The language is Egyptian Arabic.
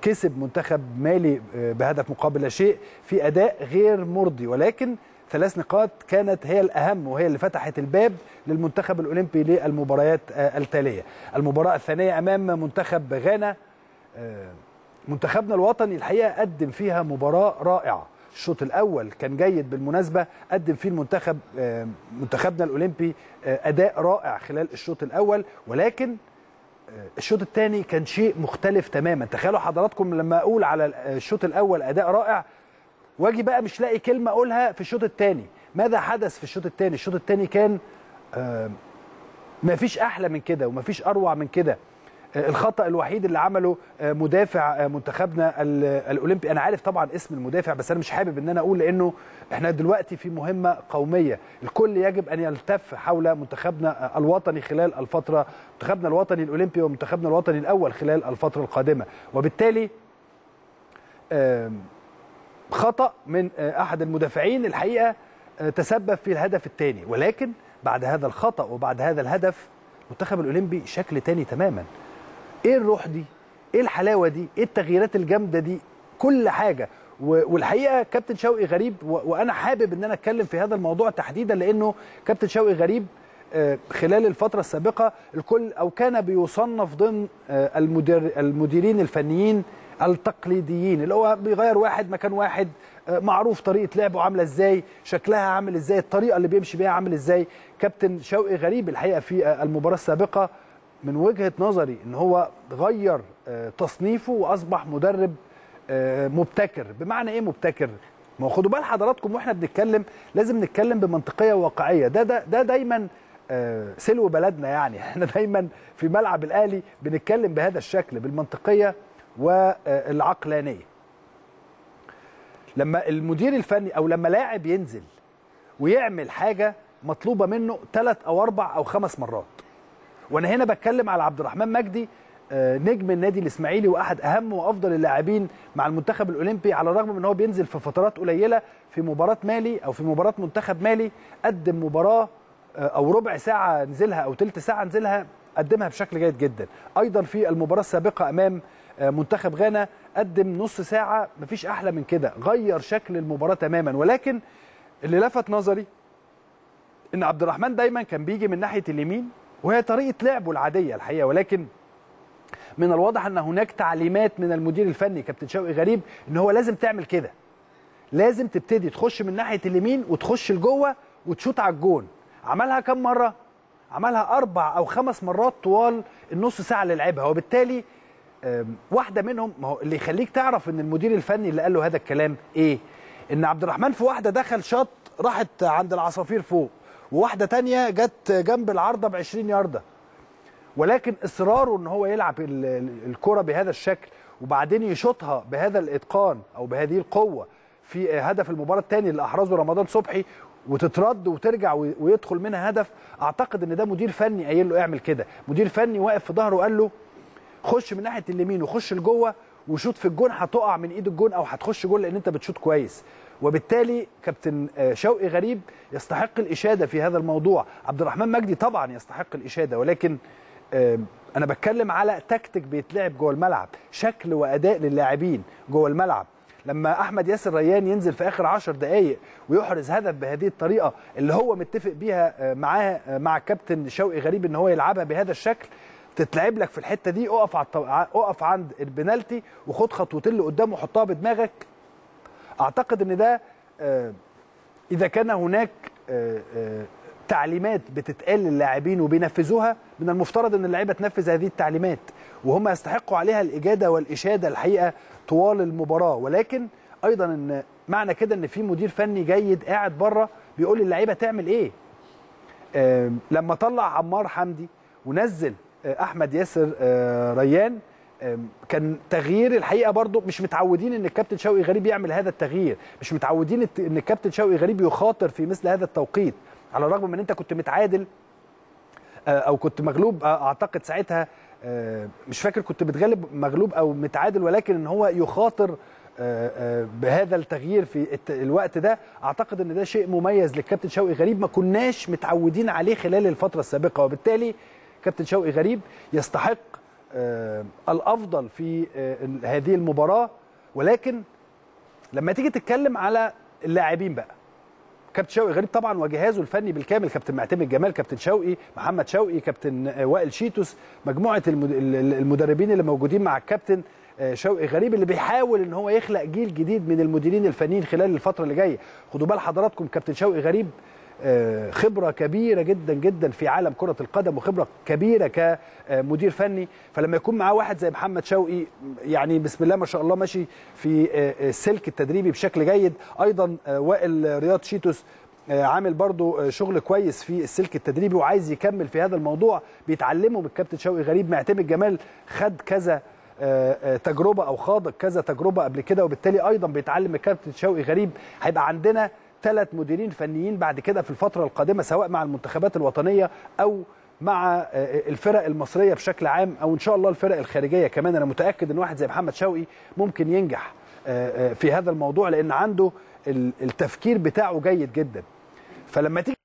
كسب منتخب مالي بهدف مقابل لا شيء في اداء غير مرضي ولكن ثلاث نقاط كانت هي الاهم وهي اللي فتحت الباب للمنتخب الاولمبي للمباريات التاليه المباراه الثانيه امام منتخب غانا منتخبنا الوطني الحقيقه قدم فيها مباراه رائعه الشوط الاول كان جيد بالمناسبه قدم فيه المنتخب منتخبنا الاولمبي اداء رائع خلال الشوط الاول ولكن الشوط الثاني كان شيء مختلف تماما تخيلوا حضراتكم لما اقول على الشوط الاول اداء رائع واجي بقى مش لاقي كلمه اقولها في الشوط الثاني ماذا حدث في الشوط الثاني الشوط الثاني كان ما فيش احلى من كده وما فيش اروع من كده الخطا الوحيد اللي عمله مدافع منتخبنا الاولمبي انا عارف طبعا اسم المدافع بس انا مش حابب ان انا اقول لانه احنا دلوقتي في مهمه قوميه الكل يجب ان يلتف حول منتخبنا الوطني خلال الفتره منتخبنا الوطني الاولمبي ومنتخبنا الوطني الاول خلال الفتره القادمه وبالتالي خطا من احد المدافعين الحقيقه تسبب في الهدف الثاني ولكن بعد هذا الخطا وبعد هذا الهدف المنتخب الاولمبي شكل تاني تماما ايه الروح دي ايه الحلاوه دي ايه التغييرات الجامده دي كل حاجه والحقيقه كابتن شوقي غريب وانا حابب ان انا اتكلم في هذا الموضوع تحديدا لانه كابتن شوقي غريب خلال الفترة السابقة الكل أو كان بيصنف ضمن المدير المديرين الفنيين التقليديين اللي هو بيغير واحد مكان واحد معروف طريقة لعبه عاملة ازاي شكلها عامل ازاي الطريقة اللي بيمشي بيها عامل ازاي كابتن شوقي غريب الحقيقة في المباراة السابقة من وجهة نظري ان هو غير تصنيفه واصبح مدرب مبتكر بمعنى ايه مبتكر ما خدوا بال حضراتكم واحنا بنتكلم لازم نتكلم بمنطقيه وواقعيه ده ده ده دايما سلو بلدنا يعني احنا دايما في ملعب الاهلي بنتكلم بهذا الشكل بالمنطقيه والعقلانيه لما المدير الفني او لما لاعب ينزل ويعمل حاجه مطلوبه منه ثلاث او اربع او خمس مرات وانا هنا بتكلم على عبد الرحمن مجدي نجم النادي الاسماعيلي واحد اهم وافضل اللاعبين مع المنتخب الاولمبي على الرغم من ان هو بينزل في فترات قليله في مباراه مالي او في مباراه منتخب مالي قدم مباراه او ربع ساعه نزلها او ثلث ساعه نزلها قدمها بشكل جيد جدا ايضا في المباراه السابقه امام منتخب غانا قدم نص ساعه مفيش احلى من كده غير شكل المباراه تماما ولكن اللي لفت نظري ان عبد الرحمن دايما كان بيجي من ناحيه اليمين وهي طريقه لعبه العاديه الحقيقه ولكن من الواضح ان هناك تعليمات من المدير الفني كابتن شوقي غريب ان هو لازم تعمل كده لازم تبتدي تخش من ناحيه اليمين وتخش لجوه وتشوط على الجون عملها كم مره عملها اربع او خمس مرات طوال النص ساعه اللي لعبها وبالتالي واحده منهم ما هو اللي يخليك تعرف ان المدير الفني اللي قال له هذا الكلام ايه ان عبد الرحمن في واحده دخل شاط راحت عند العصافير فوق وواحده تانية جت جنب العارضه ب 20 يارده ولكن اصراره ان هو يلعب الكره بهذا الشكل وبعدين يشوطها بهذا الاتقان او بهذه القوه في هدف المباراه الثاني اللي احرزه رمضان صبحي وتترد وترجع ويدخل منها هدف اعتقد ان ده مدير فني قايل له اعمل كده مدير فني واقف في ظهره وقال له خش من ناحيه اليمين وخش لجوه وشوط في الجون هتقع من ايد الجون او هتخش جول لان انت بتشوط كويس وبالتالي كابتن شوقي غريب يستحق الاشاده في هذا الموضوع عبد الرحمن مجدي طبعا يستحق الاشاده ولكن انا بتكلم على تكتيك بيتلعب جوه الملعب شكل واداء للاعبين جوه الملعب لما احمد ياسر ريان ينزل في اخر 10 دقائق ويحرز هدف بهذه الطريقه اللي هو متفق بيها معاه مع الكابتن شوقي غريب ان هو يلعبها بهذا الشكل تتلعب لك في الحته دي اقف على الطو... اقف عند البنالتي وخد خطوتين لقدام وحطها بدماغك اعتقد ان ده اذا كان هناك تعليمات بتتقال للاعبين وبينفذوها من المفترض ان اللعيبه تنفذ هذه التعليمات وهم يستحقوا عليها الاجاده والاشاده الحقيقه طوال المباراه ولكن ايضا ان معنى كده ان في مدير فني جيد قاعد بره بيقول للعيبه تعمل ايه لما طلع عمار حمدي ونزل احمد ياسر ريان كان تغيير الحقيقه برضو مش متعودين ان الكابتن شوقي غريب يعمل هذا التغيير مش متعودين ان الكابتن شوقي غريب يخاطر في مثل هذا التوقيت على الرغم من ان انت كنت متعادل او كنت مغلوب اعتقد ساعتها مش فاكر كنت بتغلب مغلوب او متعادل ولكن ان هو يخاطر بهذا التغيير في الوقت ده اعتقد ان ده شيء مميز للكابتن شوقي غريب ما كناش متعودين عليه خلال الفتره السابقه وبالتالي كابتن شوقي غريب يستحق آه الافضل في آه هذه المباراه ولكن لما تيجي تتكلم على اللاعبين بقى كابتن شوقي غريب طبعا وجهازه الفني بالكامل كابتن معتمد جمال كابتن شوقي محمد شوقي كابتن وائل شيتوس مجموعه المدربين اللي موجودين مع الكابتن شوقي غريب اللي بيحاول ان هو يخلق جيل جديد من المديرين الفنيين خلال الفتره اللي جايه خدوا بال حضراتكم كابتن شوقي غريب خبره كبيره جدا جدا في عالم كره القدم وخبره كبيره كمدير فني فلما يكون معاه واحد زي محمد شوقي يعني بسم الله ما شاء الله ماشي في السلك التدريبي بشكل جيد ايضا وائل رياض شيتوس عامل برضو شغل كويس في السلك التدريبي وعايز يكمل في هذا الموضوع بيتعلموا من الكابتن شوقي غريب معتمد جمال خد كذا تجربه او خاض كذا تجربه قبل كده وبالتالي ايضا بيتعلم الكابتن شوقي غريب هيبقى عندنا ثلاث مديرين فنيين بعد كده في الفتره القادمه سواء مع المنتخبات الوطنيه او مع الفرق المصريه بشكل عام او ان شاء الله الفرق الخارجيه كمان انا متاكد ان واحد زي محمد شوقي ممكن ينجح في هذا الموضوع لان عنده التفكير بتاعه جيد جدا فلما تيجي